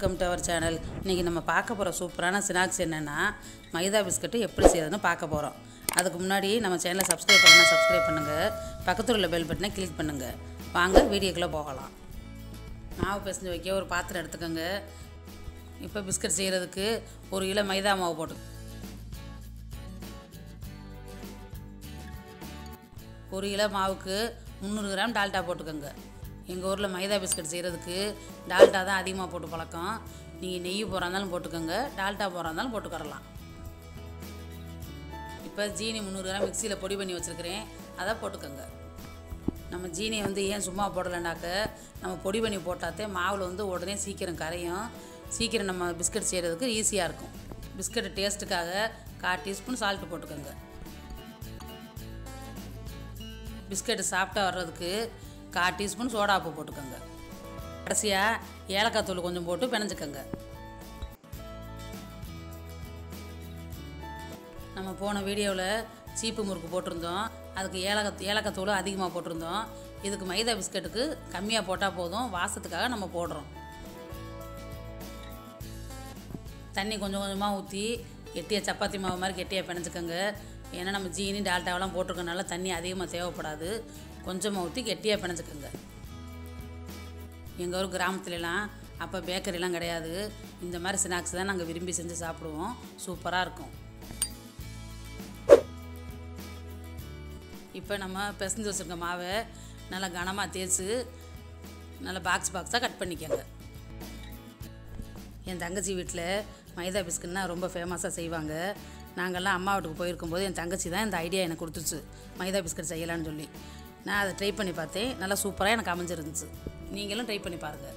welcome to our channel இன்றைக்கி நம்ம பார்க்க போகிற சூப்பரான ஸ்நாக்ஸ் என்னென்னா மைதா பிஸ்கட்டு எப்படி செய்யறதுன்னு பார்க்க போகிறோம் அதுக்கு முன்னாடி நம்ம சேனலை சப்ஸ்கிரைப் பண்ணால் சப்ஸ்கிரைப் பண்ணுங்கள் பக்கத்தில் உள்ள பெல் பட்டனை கிளிக் பண்ணுங்கள் வாங்க வீடியோக்குள்ளே போகலாம் மாவு பிசைஞ்சு வைக்க ஒரு பாத்திரம் எடுத்துக்கோங்க இப்போ பிஸ்கட் செய்கிறதுக்கு ஒரு கிலோ மைதா மாவு போட்டு ஒரு கிலோ மாவுக்கு முந்நூறு கிராம் டால்டா போட்டுக்கோங்க எங்கள் ஊரில் மைதா பிஸ்கட் செய்கிறதுக்கு டால்டா தான் அதிகமாக போட்டு பழக்கம் நீங்கள் நெய் போகிறா இருந்தாலும் போட்டுக்கோங்க டால்டா போகிறா இருந்தாலும் போட்டுக்கறலாம் இப்போ ஜீனி முந்நூறு கிராம் மிக்சியில் பொடி பண்ணி வச்சுருக்கிறேன் அதை போட்டுக்கோங்க நம்ம ஜீனியை வந்து ஏன் சும்மா போடலைனாக்க நம்ம பொடி பண்ணி போட்டாத்தே மாவில் வந்து உடனே சீக்கிரம் கரையும் சீக்கிரம் நம்ம பிஸ்கட் செய்கிறதுக்கு ஈஸியாக இருக்கும் பிஸ்கட் டேஸ்ட்டுக்காக கால் டீஸ்பூன் சால்ட்டு போட்டுக்கோங்க பிஸ்கெட்டு சாப்பிட்டா வர்றதுக்கு கால் டீஸ்பூன் சோடாப்பு போட்டுக்கோங்க கடைசியாக ஏலக்காய் தூள் கொஞ்சம் போட்டு பிணைஞ்சுக்கோங்க நம்ம போன வீடியோவில் சீப்பு முறுக்கு போட்டிருந்தோம் அதுக்கு ஏலக்காய் ஏலக்காய் தூள் அதிகமாக போட்டிருந்தோம் இதுக்கு மைதா பிஸ்கட்டுக்கு கம்மியாக போட்டால் போதும் வாசத்துக்காக நம்ம போடுறோம் தண்ணி கொஞ்சம் கொஞ்சமாக ஊற்றி கெட்டியாக சப்பாத்தி மாவு மாதிரி கெட்டியாக பிணைஞ்சுக்கோங்க ஏன்னா நம்ம ஜீனி டால்டாவெல்லாம் போட்டிருக்கனால தண்ணி அதிகமாக தேவைப்படாது கொஞ்சமாக ஊற்றி கெட்டியாக பிணைஞ்சுக்கோங்க எங்கள் ஊர் கிராமத்துலலாம் அப்போ பேக்கரிலாம் கிடையாது இந்த மாதிரி ஸ்நாக்ஸ் தான் நாங்கள் விரும்பி செஞ்சு சாப்பிடுவோம் சூப்பராக இருக்கும் இப்போ நம்ம பிசைஞ்சு வச்சுருக்க மாவை நல்லா கனமாக தேய்ச்சி நல்லா பாக்ஸ் பாக்ஸாக கட் பண்ணிக்கோங்க என் தங்கச்சி வீட்டில் மைதா பிஸ்கட்னா ரொம்ப ஃபேமஸாக செய்வாங்க நாங்கள்லாம் அம்மா வீட்டுக்கு போயிருக்கும்போது என் தங்கச்சி தான் இந்த ஐடியா எனக்கு கொடுத்துச்சு மைதா பிஸ்கட் செய்யலான்னு சொல்லி நான் அதை ட்ரை பண்ணி பார்த்தேன் நல்லா சூப்பராக எனக்கு அமைஞ்சிருந்துச்சு நீங்களும் ட்ரை பண்ணி பாருங்கள்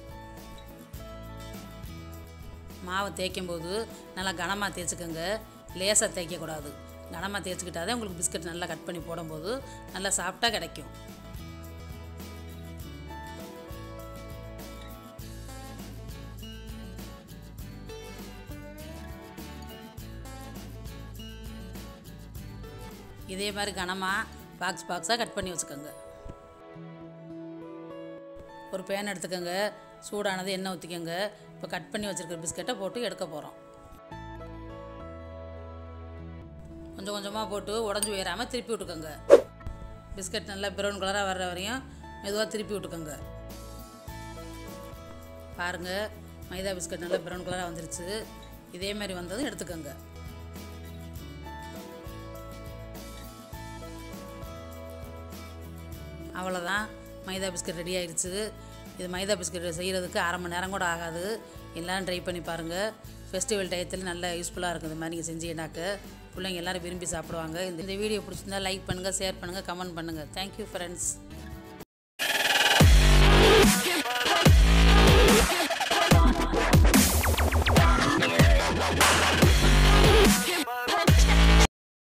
மாவை தேய்க்கும் போது நல்லா கனமாக தேய்ச்சிக்கோங்க லேசாக தேய்க்கக்கூடாது கனமாக தேய்ச்சிக்கிட்டாதே உங்களுக்கு பிஸ்கட் நல்லா கட் பண்ணி போடும்போது நல்லா சாஃப்டாக கிடைக்கும் இதே மாதிரி கனமாக பாக்ஸ் பாக்ஸாக கட் பண்ணி வச்சுக்கோங்க ஒரு பேன் எடுத்துக்கோங்க சூடானது எண்ணெய் ஊற்றிக்கோங்க இப்போ கட் பண்ணி வச்சுருக்கிற பிஸ்கட்டை போட்டு எடுக்க போகிறோம் கொஞ்சம் கொஞ்சமாக போட்டு உடஞ்சி உயராமல் திருப்பி விட்டுக்கோங்க பிஸ்கட் நல்லா ப்ரௌன் கலராக வர்ற வரையும் மெதுவாக திருப்பி விட்டுக்கோங்க பாருங்கள் மைதா பிஸ்கட் நல்லா ப்ரௌன் கலராக வந்துருச்சு இதே மாதிரி வந்ததும் எடுத்துக்கோங்க அவ்வளோதான் மைதா பிஸ்கட் ரெடி ஆயிடுச்சு இது மைதா பிஸ்கட் செய்கிறதுக்கு அரை மணி நேரம் கூட ஆகாது எல்லோரும் ட்ரை பண்ணி பாருங்கள் ஃபெஸ்டிவல் டயத்தில் நல்ல யூஸ்ஃபுல்லாக இருக்கும் இந்த மாதிரி நீங்கள் செஞ்சீங்கன்னாக்க பிள்ளைங்க எல்லோரும் விரும்பி சாப்பிடுவாங்க இந்த இந்த வீடியோ பிடிச்சிருந்தா லைக் பண்ணுங்கள் ஷேர் பண்ணுங்கள் கமெண்ட் பண்ணுங்கள் தேங்க்யூ ஃப்ரெண்ட்ஸ்